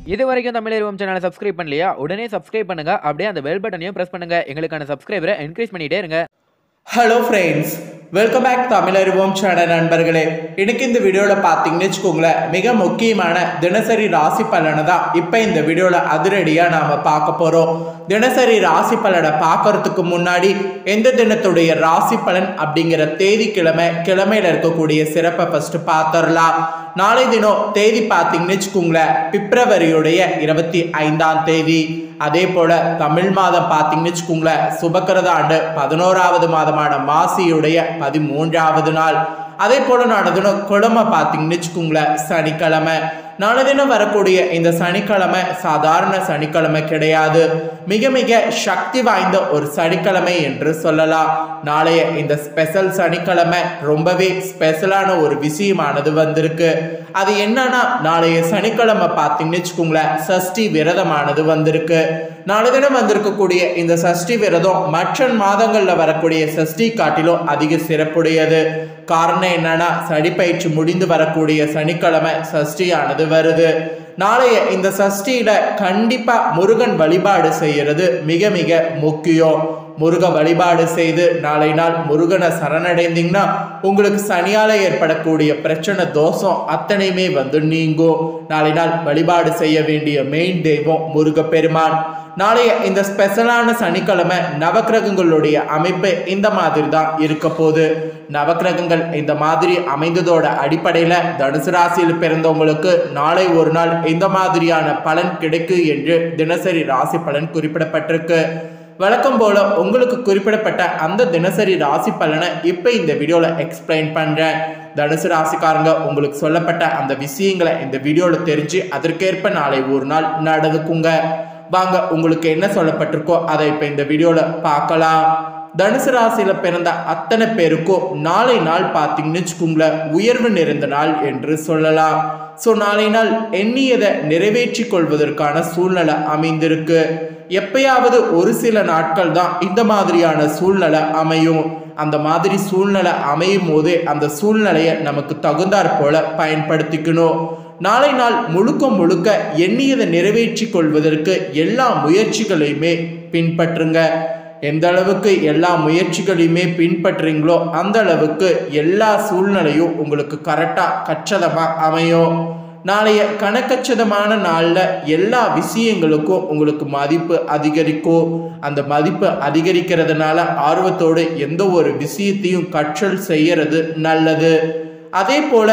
இது வரைக்கும் தமிழ் சேனலை சப்ஸ்கிரைப் பண்ணலையா உடனே சப்ஸ்கிரைப் பண்ணுங்க அப்படியே அந்த பெல் பட்டனையும் பிரஸ் பண்ணுங்க எங்களுக்கான சப்ஸ்கிரைபரை என்கரேஜ் பண்ணிட்டே இருங்க hello friends welcome back Tamil Arivom channel நண்பர்களே இன்னைக்கு இந்த வீடியோவில் பார்த்தீங்கன்னு வச்சுக்கோங்களேன் மிக முக்கியமான தினசரி ராசி பலனை தான் இப்போ இந்த வீடியோவில் அதிரடியாக நாம் பார்க்க போகிறோம் தினசரி ராசி பலனை பார்க்கறதுக்கு முன்னாடி எந்த தினத்துடைய ராசி பலன் அப்படிங்கிற தேதி கிழமை கிழமையில் இருக்கக்கூடிய சிறப்பை ஃபஸ்ட்டு பார்த்துடலாம் நாளை தினம் தேதி பார்த்தீங்கன்னு வச்சுக்கோங்களேன் பிப்ரவரியுடைய இருபத்தி ஐந்தாம் தேதி அதே போல தமிழ் மாதம் பார்த்தீங்கன்னு வச்சுக்கோங்களேன் சுபக்கிரத ஆண்டு பதினோராவது மாதமான மாசியுடைய பதிமூன்றாவது நாள் அதே போல நாளை தினம் குழமை பார்த்தீங்கன்னு வச்சுக்கோங்களேன் சனிக்கிழமை நாளை தினம் வரக்கூடிய இந்த சனிக்கிழமை சாதாரண சனிக்கிழமை கிடையாது மிக மிக சக்தி வாய்ந்த ஒரு சனிக்கிழமை என்று சொல்லலாம் நாளைய இந்த ஸ்பெஷல் சனிக்கிழமை ரொம்பவே ஸ்பெஷலான ஒரு விஷயமானது வந்திருக்கு அது என்னன்னா நாளைய சனிக்கிழமை பார்த்தீங்கன்னு வச்சுக்கோங்களேன் சஷ்டி விரதமானது வந்திருக்கு நாளை தினம் வந்திருக்கக்கூடிய இந்த சஷ்டி விரதம் மற்ற மாதங்களில் வரக்கூடிய சஷ்டி காட்டிலும் அதிக சிறப்புடையது காரணம் என்னன்னா சனிப்பயிற்சி முடிந்து வரக்கூடிய சனிக்கிழமை சஷ்டியானது வருது நாளைய இந்த சஷ்டியில கண்டிப்பா முருகன் வழிபாடு செய்யறது மிக மிக முக்கியம் முருக வழிபாடு செய்து நாளை நாள் முருகனை சரணடைந்தீங்கன்னா உங்களுக்கு சனியால ஏற்படக்கூடிய பிரச்சனை தோஷம் அத்தனையுமே வந்து நீங்கும் நாளை நாள் வழிபாடு செய்ய வேண்டிய மெயின் தெய்வம் முருக பெருமான் நாளைய இந்த ஸ்பெஷலான சனிக்கிழமை நவக்கிரகங்களுடைய அமைப்பு இந்த மாதிரி தான் இருக்க போகுது நவக்கிரகங்கள் இந்த மாதிரி அமைந்ததோட அடிப்படையில் தனுசு ராசியில் பிறந்தவங்களுக்கு நாளை ஒரு நாள் இந்த மாதிரியான பலன் கிடைக்கும் என்று தினசரி ராசி பலன் குறிப்பிடப்பட்டிருக்கு வழக்கம் போல உங்களுக்கு குறிப்பிடப்பட்ட அந்த தினசரி ராசி பலனை இப்போ இந்த வீடியோவில் எக்ஸ்பிளைன் பண்ணுறேன் தனுசு ராசிக்காரங்க உங்களுக்கு சொல்லப்பட்ட அந்த விஷயங்களை இந்த வீடியோவில் தெரிஞ்சு அதற்கேற்ப நாளை ஒரு நாள் நடந்துக்குங்க வாங்க உங்களுக்கு என்ன சொல்லப்பட்டிருக்கோ அதை இப்போ இந்த வீடியோவில் பார்க்கலாம் தனுசு ராசியில பிறந்த அத்தனை பேருக்கும் நாளை நாள் பார்த்தீங்கன்னு வச்சுக்கோங்களேன் உயர்வு நிறைந்த நாள் என்று சொல்லலாம் ஸோ நாளை நாள் எண்ணியதை நிறைவேற்றி கொள்வதற்கான சூழ்நிலை அமைந்திருக்கு எப்பயாவது ஒரு சில நாட்கள் தான் இந்த மாதிரியான சூழ்நிலை அமையும் அந்த மாதிரி சூழ்நிலை அமையும் போது அந்த சூழ்நிலையை நமக்கு தகுந்தாற் போல பயன்படுத்திக்கணும் நாளை நாள் முழுக்க முழுக்க எண்ணியதை நிறைவேற்றி கொள்வதற்கு எல்லா முயற்சிகளையுமே பின்பற்றுங்க எந்த அளவுக்கு எல்லா முயற்சிகளையுமே பின்பற்றுறீங்களோ அந்த அளவுக்கு எல்லா சூழ்நிலையும் உங்களுக்கு கரெக்டாக கச்சதமாக அமையும் நாளைய கணக்கச்சிதமான நாளில் எல்லா விஷயங்களுக்கும் உங்களுக்கு மதிப்பு அதிகரிக்கும் அந்த மதிப்பு அதிகரிக்கிறதுனால ஆர்வத்தோடு எந்த ஒரு விஷயத்தையும் கற்றல் செய்யறது நல்லது அதே போல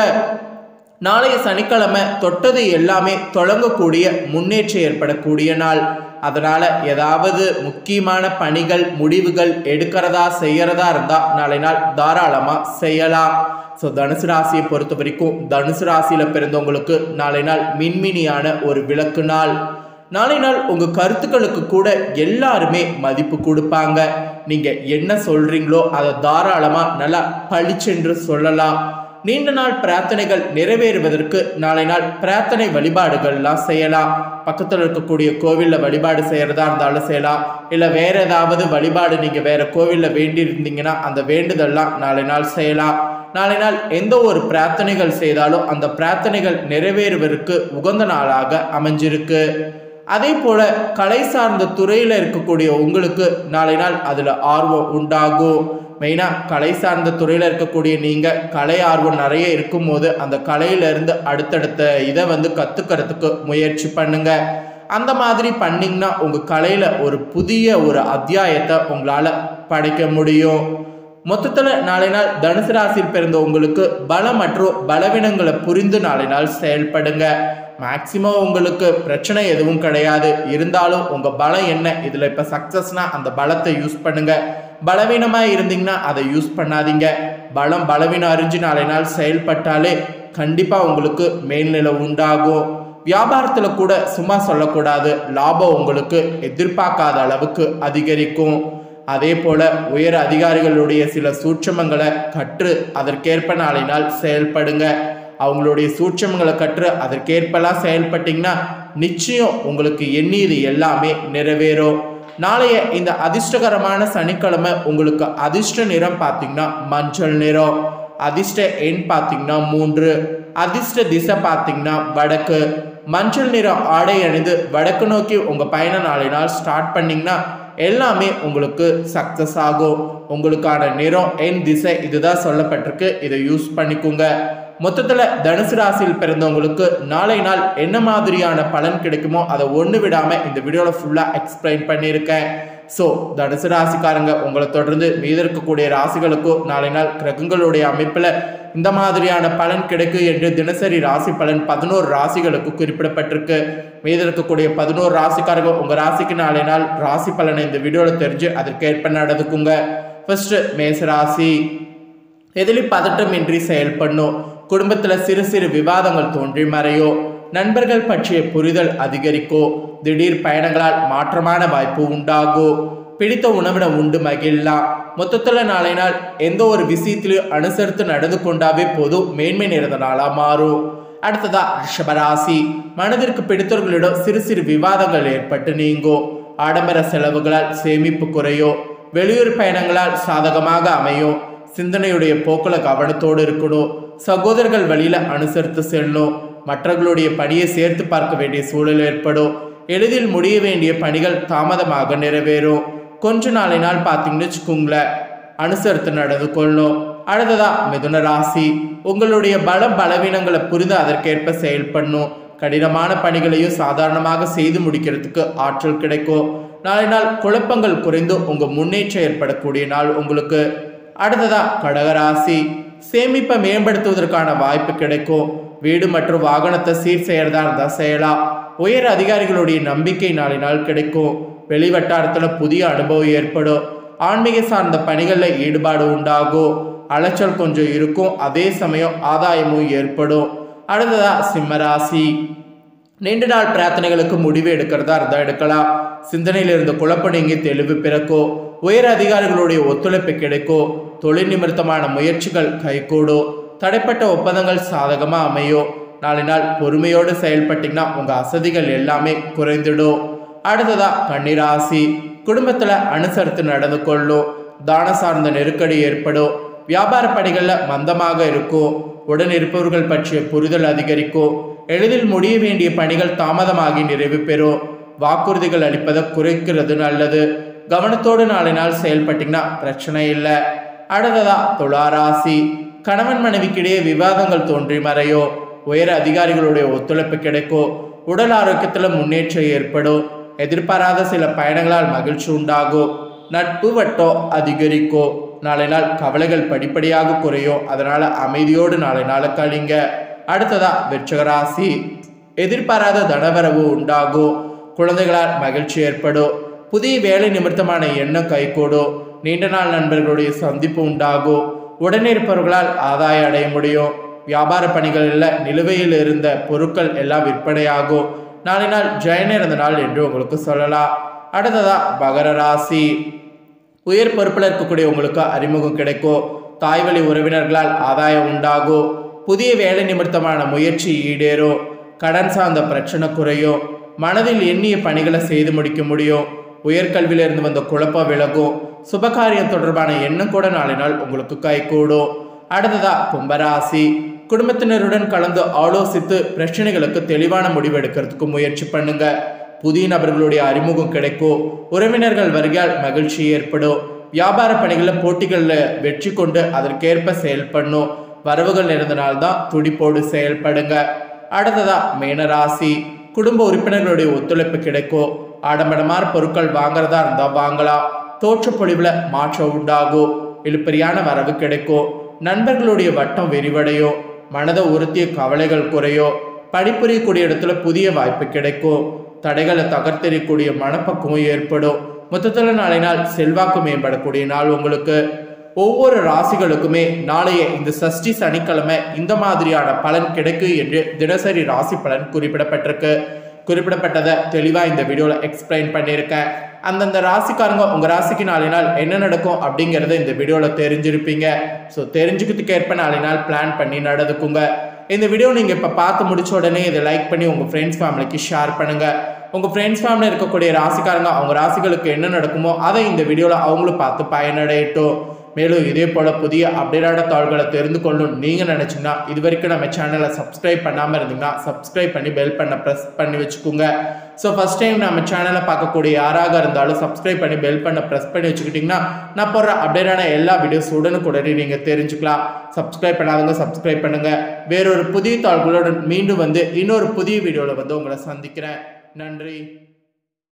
நாளைய சனிக்கிழமை தொட்டது எல்லாமே தொடங்கக்கூடிய முன்னேற்றம் ஏற்படக்கூடிய நாள் அதனால ஏதாவது முக்கியமான பணிகள் முடிவுகள் எடுக்கிறதா செய்யறதா இருந்தா நாளை நாள் தாராளமா செய்யலாம் ஸோ தனுசு ராசியை பொறுத்த வரைக்கும் தனுசு ராசியில பிறந்தவங்களுக்கு நாளை நாள் மின்மினியான ஒரு விளக்கு நாள் நாளை நாள் உங்க கருத்துக்களுக்கு கூட எல்லாருமே மதிப்பு கொடுப்பாங்க நீங்க என்ன சொல்றீங்களோ அதை தாராளமா நல்லா பளிச்சென்று சொல்லலாம் நீண்ட நாள் பிரார்த்தனைகள் நிறைவேறுவதற்கு நாளை நாள் பிரார்த்தனை வழிபாடுகள்லாம் செய்யலாம் பக்கத்தில் இருக்கக்கூடிய கோவிலில் வழிபாடு செய்கிறதா இருந்தாலும் செய்யலாம் இல்லை வேற ஏதாவது வழிபாடு நீங்கள் வேற கோவிலில் வேண்டி இருந்தீங்கன்னா அந்த வேண்டுதல்லாம் நாளை நாள் செய்யலாம் நாளை நாள் எந்த ஒரு பிரார்த்தனைகள் செய்தாலும் அந்த பிரார்த்தனைகள் நிறைவேறுவதற்கு உகந்த நாளாக அமைஞ்சிருக்கு அதே போல கலை சார்ந்த துறையில் இருக்கக்கூடிய உங்களுக்கு நாளை நாள் அதில் ஆர்வம் உண்டாகும் மெயினாக கலை சார்ந்த துறையில் இருக்கக்கூடிய நீங்கள் கலை ஆர்வம் நிறைய இருக்கும்போது அந்த கலையிலேருந்து அடுத்தடுத்த இதை வந்து கற்றுக்கிறதுக்கு முயற்சி பண்ணுங்க அந்த மாதிரி பண்ணிங்கன்னா உங்கள் கலையில் ஒரு புதிய ஒரு அத்தியாயத்தை உங்களால் படைக்க முடியும் மொத்தத்தில் நாளை நாள் தனுசு ராசியில் பிறந்த உங்களுக்கு பலம் மற்றும் பலவீனங்களை புரிந்து நாளை நாள் செயல்படுங்க மேக்சிமம் உங்களுக்கு பிரச்சனை எதுவும் கிடையாது இருந்தாலும் உங்கள் பலம் என்ன இதில் இப்போ சக்ஸஸ்னால் அந்த பலத்தை யூஸ் பண்ணுங்க பலவீனமாக இருந்தீங்கன்னா அதை யூஸ் பண்ணாதீங்க பலம் பலவீனம் அறிஞ்சு நாளை நாள் செயல்பட்டாலே கண்டிப்பாக உங்களுக்கு மேல்நிலை உண்டாகும் வியாபாரத்தில் கூட சும்மா சொல்லக்கூடாது லாபம் உங்களுக்கு எதிர்பார்க்காத அளவுக்கு அதிகரிக்கும் அதே போல உயர் அதிகாரிகளுடைய சில சூட்சமங்களை கற்று அதற்கேற்ப நாளை நாள் செயல்படுங்க அவங்களுடைய சூட்சமங்களை கற்று அதற்கேற்பலாம் செயல்பட்டீங்கன்னா நிச்சயம் உங்களுக்கு எண்ணியது எல்லாமே நிறைவேறும் நாளைய இந்த அதிர்ஷ்டகரமான சனிக்கிழமை உங்களுக்கு அதிர்ஷ்ட நிறம் பார்த்தீங்கன்னா மஞ்சள் நிறம் அதிர்ஷ்ட எண் பார்த்தீங்கன்னா மூன்று அதிர்ஷ்ட திசை பார்த்தீங்கன்னா வடக்கு மஞ்சள் நிற ஆடை அணிந்து வடக்கு நோக்கி உங்கள் பயண நாளை நாள் ஸ்டார்ட் பண்ணிங்கன்னா எல்லாமே உங்களுக்கு சக்ஸஸ் ஆகும் உங்களுக்கான நிறம் என் திசை இதுதான் சொல்லப்பட்டிருக்கு இதை யூஸ் பண்ணிக்கோங்க மொத்தத்தில் தனுசு ராசியில் பிறந்தவங்களுக்கு நாளை நாள் என்ன மாதிரியான பலன் கிடைக்குமோ அதை ஒன்று விடாமல் இந்த வீடியோவில் ஃபுல்லாக எக்ஸ்பிளைன் பண்ணியிருக்கேன் ஸோ தனுசு ராசிக்காரங்க உங்களை தொடர்ந்து மீது இருக்கக்கூடிய ராசிகளுக்கும் நாளை நாள் கிரகங்களுடைய அமைப்பில் இந்த மாதிரியான பலன் கிடைக்கும் என்று தினசரி ராசி பலன் பதினோரு ராசிகளுக்கு குறிப்பிடப்பட்டிருக்கு மீது இருக்கக்கூடிய பதினோரு ராசிக்காரங்க உங்கள் ராசிக்கு நாளை நாள் ராசி பலனை இந்த வீடியோவில் தெரிஞ்சு அதற்கேற்ப நடந்துக்குங்க ஃபர்ஸ்ட் மேச ராசி எதிலி பதட்டமின்றி செயல்படணும் குடும்பத்தில் சிறு சிறு விவாதங்கள் தோன்றி மறையோ நண்பர்கள் பற்றிய புரிதல் அதிகரிக்கோ திடீர் பயணங்களால் மாற்றமான வாய்ப்பு உண்டாகோ பிடித்த உணவினை உண்டு மகிழலாம் மொத்தத்தில் நாளை நாள் எந்த ஒரு விஷயத்திலையும் அனுசரித்து நடந்து கொண்டாவே போதும் மேன்மை நிறைந்த நாளாக மாறும் அடுத்ததா ரிஷபராசி மனதிற்கு பிடித்தவர்களிடம் சிறு சிறு விவாதங்கள் ஏற்பட்டு நீங்கும் ஆடம்பர செலவுகளால் சேமிப்பு குறையோ வெளியூர் பயணங்களால் சாதகமாக அமையும் சிந்தனையுடைய போக்குல கவனத்தோடு இருக்கணும் சகோதரர்கள் வழியில அனுசரித்து செல்லணும் மற்றவர்களுடைய பணியை சேர்த்து பார்க்க வேண்டிய சூழல் ஏற்படும் எளிதில் முடிய வேண்டிய பணிகள் தாமதமாக நிறைவேறும் கொஞ்ச நாளை நாள் பார்த்தீங்கன்னு வச்சுக்கோங்களேன் அனுசரித்து நடந்து கொள்ளணும் அடுத்ததா மிதுன ராசி உங்களுடைய பலம் பலவீனங்களை புரிந்து அதற்கேற்ப செயல்படணும் கடினமான பணிகளையும் சாதாரணமாக செய்து முடிக்கிறதுக்கு ஆற்றல் கிடைக்கும் நாளை நாள் குழப்பங்கள் குறைந்து உங்க முன்னேற்றம் ஏற்படக்கூடிய நாள் உங்களுக்கு அடுத்ததா கடகராசி சேமிப்பை மேம்படுத்துவதற்கான வாய்ப்பு கிடைக்கும் வீடு மற்றும் வாகனத்தை சீர் செய்யறதா இருந்தால் செய்யலாம் உயர் அதிகாரிகளுடைய நம்பிக்கை நாளை நாள் கிடைக்கும் வெளி வட்டாரத்தில் புதிய அனுபவம் ஏற்படும் ஆன்மீக சார்ந்த பணிகளில் ஈடுபாடு உண்டாகும் அலைச்சல் கொஞ்சம் இருக்கும் அதே சமயம் ஆதாயமும் ஏற்படும் அடுத்ததா சிம்மராசி நீண்ட நாள் பிரார்த்தனைகளுக்கு முடிவு எடுக்கிறதா இருந்தால் எடுக்கலாம் சிந்தனையில் இருந்த குழப்பம் நீங்கி தெளிவு பிறக்கும் உயர் அதிகாரிகளுடைய ஒத்துழைப்பு கிடைக்கும் தொழில் நிமித்தமான முயற்சிகள் கைகூடும் தடைப்பட்ட ஒப்பந்தங்கள் சாதகமாக அமையும் நாளை நாள் பொறுமையோடு செயல்பட்டீங்கன்னா உங்கள் அசதிகள் எல்லாமே குறைந்துடும் அடுத்ததா கன்னிராசி குடும்பத்தில் அனுசரித்து நடந்து கொள்ளும் தான சார்ந்த நெருக்கடி ஏற்படும் வியாபார பணிகளில் மந்தமாக இருக்கும் உடன் இருப்பவர்கள் பற்றிய புரிதல் அதிகரிக்கும் எளிதில் முடிய வேண்டிய பணிகள் தாமதமாகி நிறைவு பெறும் வாக்குறுதிகள் அளிப்பதை குறைக்கிறது நல்லது கவனத்தோடு நாளை நாள் செயல்பட்டீங்கன்னா பிரச்சனை இல்லை அடுத்ததா துளாராசி கணவன் மனைவிக்கிடையே விவாதங்கள் தோன்றி மறையோ உயர் அதிகாரிகளுடைய ஒத்துழைப்பு கிடைக்கும் உடல் ஆரோக்கியத்தில் முன்னேற்றம் ஏற்படும் எதிர்பாராத சில பயணங்களால் மகிழ்ச்சி உண்டாகும் நட்பு வட்டம் அதிகரிக்கும் நாளை நாள் கவலைகள் படிப்படியாக குறையும் அதனால அமைதியோடு நாளை நாள் கழிங்க அடுத்ததா விருச்சகராசி எதிர்பாராத தனவரவு உண்டாகும் குழந்தைகளால் மகிழ்ச்சி ஏற்படும் புதிய வேலை நிமித்தமான எண்ணம் கைகூடும் நீண்ட நாள் நண்பர்களுடைய சந்திப்பு உண்டாகும் உடனே இருப்பவர்களால் ஆதாயம் அடைய முடியும் வியாபார பணிகளில் நிலுவையில் இருந்த பொருட்கள் எல்லாம் விற்பனையாகும் நாளை நாள் ஜெயன் இருந்த நாள் என்று உங்களுக்கு சொல்லலாம் அடுத்ததா மகர ராசி உயர் பொறுப்பில் இருக்கக்கூடிய உங்களுக்கு அறிமுகம் கிடைக்கும் தாய்வழி உறவினர்களால் ஆதாயம் உண்டாகும் புதிய வேலை நிமித்தமான முயற்சி ஈடேறும் கடன் சார்ந்த பிரச்சனை குறையும் மனதில் எண்ணிய பணிகளை செய்து முடிக்க முடியும் உயர்கல்வியிலிருந்து வந்த குழப்பம் விலகும் சுபகாரியம் தொடர்பான எண்ணம் கூட நாளை நாள் உங்களுக்கு கைகூடும் அடுத்ததா கும்பராசி குடும்பத்தினருடன் கலந்து ஆலோசித்து பிரச்சனைகளுக்கு தெளிவான முடிவு எடுக்கிறதுக்கு முயற்சி பண்ணுங்க புதிய நபர்களுடைய அறிமுகம் கிடைக்கும் உறவினர்கள் வருகையால் மகிழ்ச்சி ஏற்படும் வியாபார பணிகளில் போட்டிகளில் வெற்றி கொண்டு அதற்கேற்ப செயல்படணும் வரவுகள் இருந்தனால்தான் துடிப்போடு செயல்படுங்க அடுத்ததா மீனராசி குடும்ப உறுப்பினர்களுடைய ஒத்துழைப்பு கிடைக்கும் ஆடம்பரமான பொருட்கள் வாங்குறதா இருந்தால் வாங்கலாம் தோற்றப்பொழிவில் மாற்றம் உண்டாகும் இழுப்பறியான வரவு கிடைக்கும் நண்பர்களுடைய வட்டம் விரிவடையும் மனதை உறுத்திய கவலைகள் குறையும் பணிபுரியக்கூடிய இடத்துல புதிய வாய்ப்பு கிடைக்கும் தடைகளை தகர்த்தெறியக்கூடிய மனப்பக்குவம் ஏற்படும் மொத்தத்தில் நாளை நாள் செல்வாக்கு மேம்படக்கூடிய நாள் உங்களுக்கு ஒவ்வொரு ராசிகளுக்குமே நாளைய இந்த சஷ்டி சனிக்கிழமை இந்த மாதிரியான பலன் கிடைக்கும் என்று தினசரி ராசி பலன் குறிப்பிடப்பட்டிருக்கு குறிப்பிடப்பட்டதை தெளிவாக இந்த வீடியோவில் எக்ஸ்பிளைன் பண்ணியிருக்கேன் அந்தந்த ராசிக்காரங்க உங்கள் ராசிக்கு நாளை நாள் என்ன நடக்கும் அப்படிங்கிறத இந்த வீடியோவில் தெரிஞ்சிருப்பீங்க ஸோ தெரிஞ்சுக்கிறதுக்கு ஏற்ப நாளை நாள் பிளான் பண்ணி நடந்துக்குங்க இந்த வீடியோ நீங்கள் இப்போ பார்த்து முடிச்ச உடனே இதை லைக் பண்ணி உங்கள் ஃப்ரெண்ட்ஸ் ஃபேமிலிக்கு ஷேர் பண்ணுங்கள் உங்கள் ஃப்ரெண்ட்ஸ் ஃபேமிலியில் இருக்கக்கூடிய ராசிக்காரங்க அவங்க ராசிகளுக்கு என்ன நடக்குமோ அதை இந்த வீடியோவில் அவங்களும் பார்த்து பயனடையட்டும் மேலும் இதே போல் புதிய அப்டேட்டான தாள்களை தெரிந்து கொள்ளணும் நீங்கள் நினச்சிங்கன்னா இது வரைக்கும் நம்ம சேனலை சப்ஸ்கிரைப் பண்ணாமல் இருந்தீங்கன்னா சப்ஸ்கிரைப் பண்ணி பெல் பண்ண ப்ரெஸ் பண்ணி வச்சுக்கோங்க ஸோ ஃபஸ்ட் டைம் நம்ம சேனலை பார்க்கக்கூடிய யாராக இருந்தாலும் சப்ஸ்கிரைப் பண்ணி பெல் பண்ண ப்ரெஸ் பண்ணி வச்சுக்கிட்டிங்கன்னா நான் போடுற அப்டேட்டான எல்லா வீடியோஸ் உடனுக்குடனே நீங்கள் தெரிஞ்சுக்கலாம் சப்ஸ்கிரைப் பண்ணாதவங்க சப்ஸ்கிரைப் பண்ணுங்கள் வேறொரு புதிய தாள்களுடன் மீண்டும் வந்து இன்னொரு புதிய வீடியோவில் வந்து உங்களை சந்திக்கிறேன் நன்றி